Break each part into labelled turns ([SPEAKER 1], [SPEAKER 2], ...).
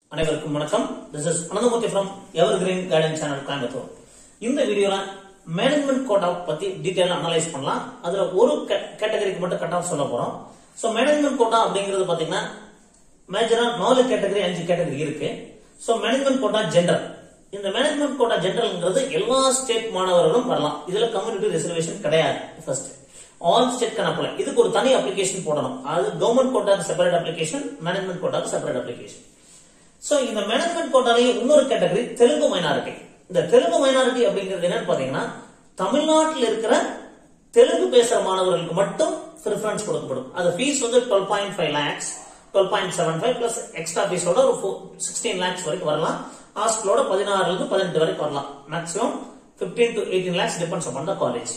[SPEAKER 1] அனைவருக்கும் வணக்கம் this is Ananthamurthy from evergreen garden channel Coimbatore இந்த வீடியோல மேனேஜ்மெண்ட் கோட் ஆஃப் பத்தி டீடைலா அனலைஸ் பண்ணலாம் அதுல ஒரு கேட்டகரிக்கு மட்டும் கட் ஆஃப் சொல்ல போறோம் சோ மேனேஜ்மெண்ட் கோட்டா அப்படிங்கிறது பாத்தீங்கன்னா மேஜரா நாலு கேட்டகரி அஞ்சு கேட்டகரி இருக்கு சோ மேனேஜ்மெண்ட் கோட்டா ஜென்ரல் இந்த மேனேஜ்மெண்ட் கோட்டா ஜென்ரல்ங்கிறது எல்லா ஸ்டேட் மாணவர்களும் வரலாம் இதுல கம்யூனிட்டி ரிசர்வேஷன் கிடையாது first all state can apply இதுக்கு ஒரு தனி அப்ளிகேஷன் போடணும் அது கவர்மெண்ட் கோட்டாக்கு செப்பரேட் அப்ளிகேஷன் மேனேஜ்மெண்ட் கோட்டாக்கு செப்பரேட் அப்ளிகேஷன் சோ இந்த மேனேஜ்மெண்ட் கோட்டாலேயே இன்னொரு கேட்டகரி தெலுங்கு மைனாரிட்டி இந்த தெலுங்கு மைனாரிட்டி அப்படிங்கிறது என்னன்னு பாத்தீங்கன்னா தமிழ்நாட்டில் இருக்கிற தெலுங்கு பேசுற மாணவர்களுக்கு மட்டும் ப்ரிஃபரன்ஸ் கொடுக்கப்படும் அது ஃபீஸ் வந்து twelve point five lakhs twelve point seven five plus extra ஃபீஸோட ஒரு சிக்ஸ்டீன் லேக்ஸ் வரைக்கும் வரலாம் ஹாஸ்டலோட பதினாறுல இருந்து பதினெட்டு வரைக்கும் வரலாம் maximum fifteen to eighteen lakhs depends upon the college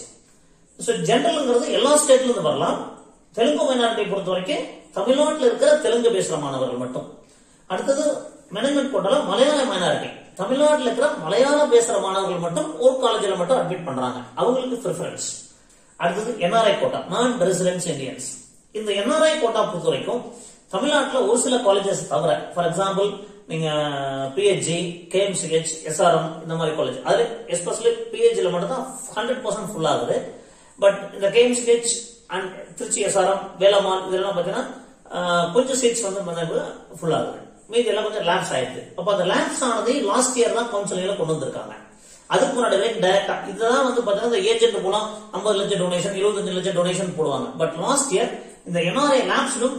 [SPEAKER 1] so ஜென்ரல்ங்கிறது எல்லா ஸ்டேட்ல இருந்து வரலாம் தெலுங்கு மைனாரிட்டி பொறுத்த வரைக்கும் தமிழ்நாட்டில் இருக்கிற தெலுங்கு பேசுற மாணவர்கள் மட்டும் அடுத்தது மேனேஜ்மெண்ட் கோட்டால மலையாள மைனாரிட்டி தமிழ்நாட்டில் இருக்கிற மலையாளம் பேசுற மாணவர்கள் மட்டும் ஒரு காலேஜில் மட்டும் அட்மிட் பண்றாங்க அவங்களுக்கு ப்ரிஃபரன்ஸ் அடுத்தது NRI quota non residence Indians இந்த என்ஆர்ஐ கோட்டா பொறுத்த வரைக்கும் தமிழ்நாட்டில் ஒரு சில காலேஜஸ் தவிர ஃபார் எக்ஸாம்பிள் நீங்க பிஹெச்ஜி கேஎம்சிஹெச் எஸ்ஆர்எம் இந்த மாதிரி காலேஜ் அது எஸ்பெஷலி பிஹெச்ல மட்டும் தான் ஹண்ட்ரட் பர்சன்ட் ஃபுல் ஆகுது பட் இந்த KMCH and Trichy SRM Velammal இதெல்லாம் பார்த்தீங்கன்னா ஆஹ், கொஞ்சம் சீட்ஸ் வந்து ஃபுல் ஆகுது மீதி எல்லாம் கொஞ்சம் லேப்ஸ் ஆயிடுது அப்ப அந்த லேப்ஸ் ஆனது லாஸ்ட் இயர் தான் கவுன்சிலிங்ல கொண்டு வந்திருக்காங்க அதுக்கு முன்னாடியே டைரக்டா இதுதான் வந்து பாத்தீங்கன்னா இந்த ஏஜென்ட் மூலம் 50 லட்சம் டொனேஷன் 25 லட்சம் டொனேஷன் போடுவாங்க பட் லாஸ்ட் இயர் இந்த என்ஆர்ஐ லேப்ஸிலும்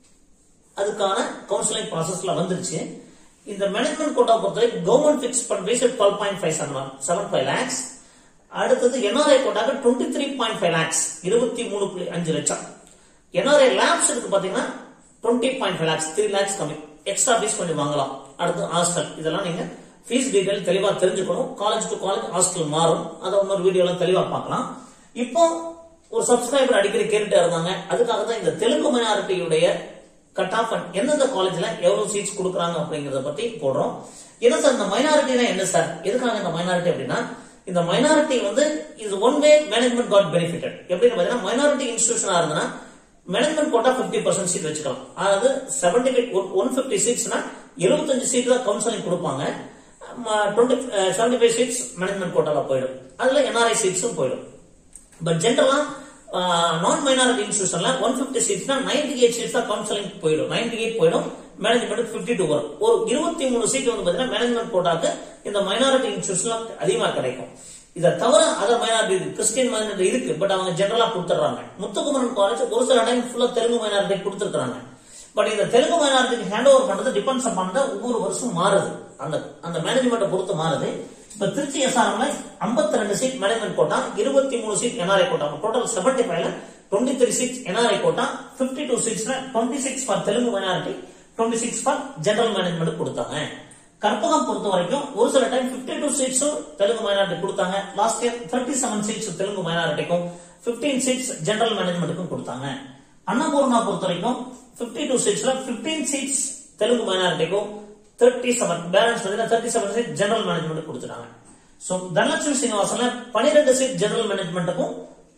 [SPEAKER 1] அதுக்கான கவுன்சிலிங் ப்ராசஸ்ல வந்துருச்சு இந்த மேனேஜ்மெண்ட் கோட்டா பொறுத்தவரை கவர்மெண்ட் பிக்ஸ் பண்ண fees twelve point five seven seven five lakhs அடுத்தது என்ஆர்ஐ கோட்டாக்கு twenty three point five lakhs இருபத்தி மூணு புள்ளி அஞ்சு லட்சம் என்ஆர்ஐ லேப்ஸ் இருக்கு பாத்தீங்கன்னா twenty point five lakhs three lakhs கம்மி எக்ஸ்ட்ரா ஃபீஸ் கொஞ்சம் வாங்கலாம் அடுத்து ஹாஸ்டல் இதெல்லாம் நீங்க ஃபீஸ் டீடைல் தெளிவா தெரிஞ்சுக்கணும் காலேஜ் டு காலேஜ் ஹாஸ்டல் மாறும் அதை இன்னொரு வீடியோல தெளிவா பார்க்கலாம் இப்போ ஒரு சப்ஸ்கிரைபர் அடிக்கடி கேட்டுட்டே இருந்தாங்க அதுக்காக தான் இந்த தெலுங்கு மைனாரிட்டியுடைய கட் ஆஃப் எந்தெந்த காலேஜ்ல எவ்வளவு சீட்ஸ் கொடுக்குறாங்க அப்படிங்கறத பத்தி போடுறோம் என்ன சார் இந்த மைனாரிட்டினா என்ன சார் எதுக்காக இந்த மைனாரிட்டி அப்படின்னா இந்த மைனாரிட்டி வந்து இது one way management got benefited எப்படின்னு பாத்தீங்கன்னா மைனாரிட்டி இன்ஸ்டிடியூஷனா இருந்ததுன்னா மேனேஜ்மெண்ட் கோட்டா 50% பர்சன்ட் சீட் வச்சுக்கலாம் அதாவது செவன்டி ஒன் பிப்டி சீட்ஸ்னா எழுபத்தஞ்சு சீட் தான் கவுன்சிலிங் கொடுப்பாங்க twenty seventy five seats management கோட்டால போயிடும் அதுல என்ஆர்ஐ சீட்ஸும் போயிடும் பட் ஜென்ரலா நான் மைனாரிட்டி இன்ஸ்டியூஷன்ல ஒன் பிப்டி சீட்ஸ்னா நைன்டி எயிட் சீட்ஸ் தான் கவுன்சிலிங் போயிடும் நைன்டி எயிட் போயிடும் மேனேஜ்மெண்ட் பிப்டி டூ வரும் ஒரு இருபத்தி மூணு சீட் வந்து பாத்தீங்கன்னா மேனேஜ்மெண்ட் கோட்டாக்கு இந்த மைனாரிட்டி இன்ஸ்டியூஷன்ல அதிகமா கிடைக்கும் இதை தவிர அதர் மைனாரிட்டி கிறிஸ்டியன் மைனாரிட்டி இருக்கு பட் அவங்க ஜென்ரலா கொடுத்துறாங்க முத்துக்குமரன் காலேஜ் ஒரு சில டைம் ஃபுல்லா தெலுங்கு மைனாரிட்டி கொடுத்துருக்காங்க பட் இந்த தெலுங்கு மைனாரிட்டிக்கு ஹேண்ட் ஓவர் பண்றது டிபெண்ட்ஸ் அப்பான் தான் ஒவ்வொரு வருஷம் மாறுது அந்த அந்த மேனேஜ்மெண்ட்டை பொறுத்து மாறுது இப்ப திருச்சி எஸ்ஆர்எம்ல 52 ரெண்டு சீட் மேனேஜ்மெண்ட் கோட்டா இருபத்தி மூணு seat NRI quota total seventy ஃபைவ்ல twenty three seats NRI quota fifty two சீட்ஸ்ல twenty six for Telugu minority twenty six for general management கொடுத்தாங்க கற்பகம் பொறுத்த வரைக்கும் ஒரு சில டைம் 52 டூ சீட்ஸும் தெலுங்கு மைனாரிட்டி கொடுத்தாங்க last year thirty seven seats Telugu மைனாரிட்டிக்கும் 15 சீட்ஸ் ஜெனரல் மேனேஜ்மெண்ட்டுக்கும் கொடுத்தாங்க அன்னபூர்ணா பொறுத்த வரைக்கும் 52 டூ சீட்ஸ்ல 15 சீட்ஸ் தெலுங்கு மைனாரிட்டிக்கும் தேர்ட்டி செவன் பேலன்ஸ் பார்த்தீங்கன்னா thirty seven seat general management கொடுத்துட்டாங்க ஸோ தனலட்சுமி சீனிவாசன்ல பன்னிரெண்டு சீட் ஜெனரல் மேனேஜ்மெண்ட்டுக்கும்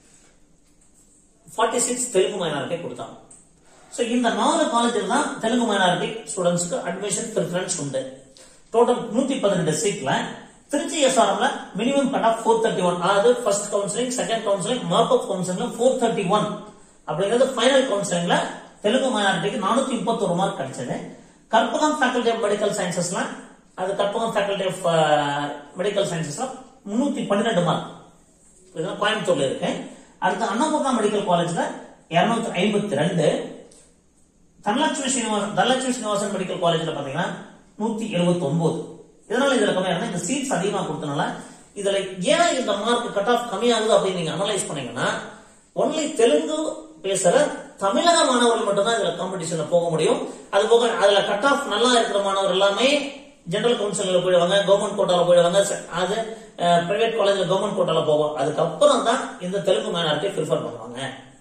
[SPEAKER 1] ஃபார்ட்டி சிக்ஸ் தெலுங்கு மைனாரிட்டி கொடுத்தாங்க ஸோ இந்த நாலு காலேஜில் தான் தெலுங்கு மைனாரிட்டி ஸ்டூடெண்ட்ஸ்க்கு அட்மிஷன் ப்ரிஃபரன்ஸ் உண்டு டோட்டல் நூத்தி பதினெட்டு சீட்ல திருச்சி எஸ்ஆர்எம்ல minimum cut off four thirty one அதாவது ஃபர்ஸ்ட் கவுன்சிலிங் செகண்ட் கவுன்சிலிங் மார்க் அப் கவுன்சிலிங்ல ஃபோர் தேர்ட்டி ஒன் அப்படிங்கிறது ஃபைனல் கவுன்சிலிங்ல தெலுங்கு மைனாரிட்டிக்கு நானூத்தி முப்பத்தொரு மார்க் கிடைச்சது கற்பகம் ஃபேக்கல்டி ஆஃப் மெடிக்கல் சயின்சஸ்ல அது கற்பகம் ஃபேக்கல்டி ஆஃப் மெடிக்கல் சயின்சஸ்ல முன்னூத்தி பன்னிரெண்டு மார்க் இதெல்லாம் கோயம்புத்தூர்ல இருக்கு அடுத்து அன்னபூர்ணா மெடிக்கல் காலேஜ்ல இருநூத்தி ஐம்பத்தி ரெண்டு தனலட்சுமி ஸ்ரீனிவாசன் தனலட்சுமி ஸ்ரீனிவாசன் மெடிக்கல் காலேஜ்ல பாத்தீங்கன்னா நூத்தி எழுபத்தி ஒன்பது இதனால இதுல கம்மியா இருந்தா இந்த சீட்ஸ் அதிகமா கொடுத்தனால இதுல ஏன் இந்த மார்க் கட் ஆஃப் கம்மியாகுது அப்படின்னு நீங்க அனலைஸ் பண்ணீங்கன்னா ஒன்லி தெலுங்கு பேசுற தமிழக மாணவர்கள் மட்டும்தான் இதுல காம்படிஷன்ல போக முடியும் அது போக அதுல கட் ஆஃப் நல்லா இருக்கிற மாணவர் எல்லாமே ஜெனரல் கவுன்சிலிங்ல போயிடுவாங்க கவர்மெண்ட் கோட்டால போயிடுவாங்க ச- அது பிரைவேட் காலேஜ்ல கவர்மெண்ட் கோட்டால போவோம் அதுக்கப்புறம் தான் இந்த தெலுங்கு மைனாரிட்டி ப்ரிஃபர் பண்ணுவாங்க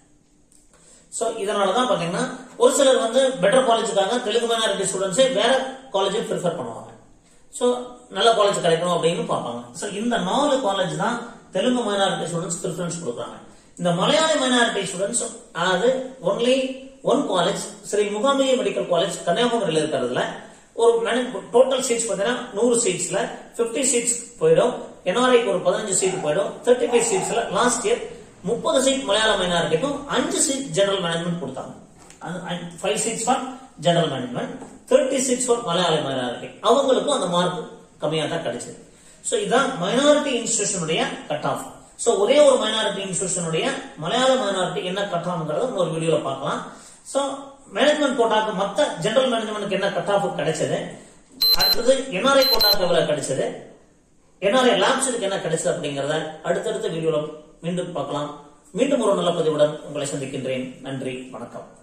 [SPEAKER 1] சோ இதனாலதான் பாத்தீங்கன்னா ஒரு சிலர் வந்து பெட்டர் காலேஜுக்காக தெலுங்கு மைனாரிட்டி ஸ்டூடெண்ட்ஸே வேற காலேஜை ப்ரிஃபர் பண்ணுவாங்க சோ நல்ல காலேஜ் கிடைக்கணும் அப்படின்னு பார்ப்பாங்க சோ இந்த நாலு காலேஜ் தான் தெலுங்கு மைனாரிட்டி ஸ்டூடெண்ட்ஸ் ப்ரிஃபரன்ஸ் கொடுக்குறாங்க இந்த மலையாளி மைனாரிட்டி ஸ்டூடெண்ட்ஸ் அது only one college Sri Mookambika medical college கன்னியாகுமரியில் இருக்கிறதுல ஒரு டோட்டல் சீட்ஸ் பார்த்தீங்கன்னா நூறு சீட்ஸ்ல 50 சீட்ஸ் போயிடும் என்ஆர்ஐக்கு ஒரு பதினஞ்சு சீட் போயிடும் தேர்ட்டி ஃபைவ் சீட்ஸ்ல லாஸ்ட் இயர் முப்பது சீட் மலையாள மைனாரிட்டிக்கும் அஞ்சு சீட் ஜெனரல் மேனேஜ்மெண்ட் கொடுத்தாங்க five seats for general management thirty seats for Malayala minority அவங்களுக்கும் அந்த மார்க் கம்மியா தான் கிடைச்சது சோ இதான் மைனாரிட்டி இன்ஸ்டிடியூஷனுடைய கட் ஆஃப் சோ ஒரே ஒரு மைனாரிட்டி இன்ஸ்டிடியூஷனுடைய மலையாள மைனாரிட்டி என்ன கட் ஆஃப்ங்கிறத இன்னொரு வீடியோல பார்க்கலாம் சோ மேனேஜ்மெண்ட் கோட்டாக்கு மத்த ஜெனரல் மேனேஜ்மெண்ட்க்கு என்ன கட் ஆஃப் கிடைச்சது அடுத்தது என்ஆர்ஐ கோட்டாக்கு எவ்வளவு கிடைச்சது என்ஆர்ஐ லேப்ஸுக்கு என்ன கிடைச்சது அப்படிங்கறத அடுத்தடுத்த வீடியோல மீண்டும் பார்க்கலாம் மீண்டும் ஒரு நல்ல பதிவுடன் உங்களை சந்திக்கின்றேன் நன்றி வணக்கம்